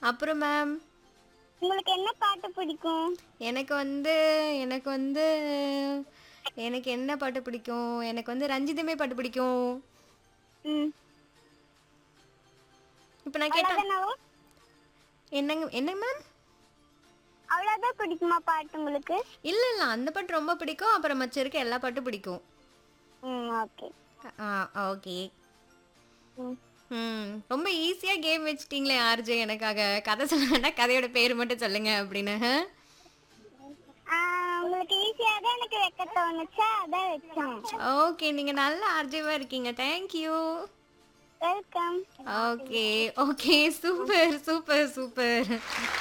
அப்புறம் மேம் உங்களுக்கு என்ன பாட்டு பிடிக்கும் எனக்கு வந்து எனக்கு வந்து எனக்கு என்ன பாட்டு பிடிக்கும் எனக்கு வந்து ரஞ்சிதமே பாட்டு பிடிக்கும் ம் இப்போ நான் கேட்டேன் அவ்வளோதானாவோ என்னங்க என்னங்க மேம் அவ்வளோதான் பிடிக்குமா பாட்டு உங்களுக்கு இல்லை இல்லை அந்த பாட்டு ரொம்ப பிடிக்கும் அப்புறம் மச்ச இருக்க எல்லா பாட்டும் பிடிக்கும் ம் ஓகே ஆ ஓகே ம் ம் ரொம்ப ஈஸியாக கேம் வச்சிட்டீங்களே ஆர்ஜே எனக்காக கதை சொல்ல வேண்டாம் கதையோட பேர் மட்டும் சொல்லுங்க அப்படின்னு ஆ, உங்களுக்கு ஈஸியாக தான் எனக்கு வைக்க தோணுச்சா அதான் வச்சேன் ஓகே நீங்கள் நல்ல ஆர்ஜேவாக இருக்கீங்க thank you welcome okay okay super super super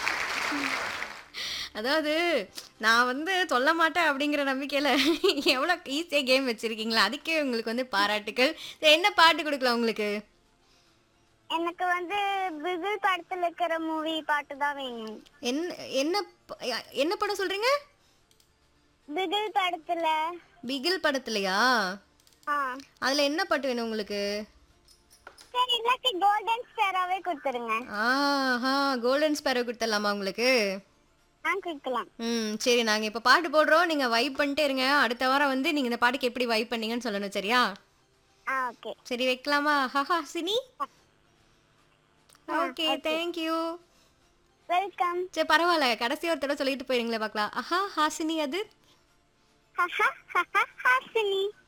அதாவது நான் வந்து சொல்ல மாட்டேன் அப்படிங்கிற நம்பிக்கையில் எவ்வளோ ஈஸியாக கேம் வச்சுருக்கீங்களா அதுக்கே உங்களுக்கு வந்து பாராட்டுக்கள் சரி, என்ன பாட்டு கொடுக்கலாம் உங்களுக்கு எனக்கு வந்து பிகில் படத்துல இருக்கிற மூவி பாட்டு தான் வேணும் என்ன என்ன ப- என்ன படம் சொல்கிறீங்க பிகில் படத்துல பிகில் படத்துலையா ஆ அதில் என்ன பாட்டு வேணும் உங்களுக்கு சரி இல்லாட்டி கோல்டன் ஸ்டாராவே கொடுத்துருங்க ஆஹா கோல்டன் ஸ்பேரோ கொடுத்துடலாமா உங்களுக்கு ஆ கொடுக்கலாம் ம் சரி நாங்கள் இப்போ பாட்டு போடுறோம் நீங்கள் வைப் பண்ணிட்டே இருங்க அடுத்த வாரம் வந்து நீங்கள் இந்த பாட்டுக்கு எப்படி வைப் பண்ணீங்கன்னு சொல்லணும் சரியா ஆ ஓகே சரி வைக்கலாமா ஹஹா சினி ஓகே தேங்க்யூ வெல்கம் சரி பரவாயில்ல கடைசி ஒரு தடவை சொல்லிட்டு போயிருங்களே பார்க்கலாம் ஆஹா ஹாசினி அது ஹஹா ஹஹா ஹாசினி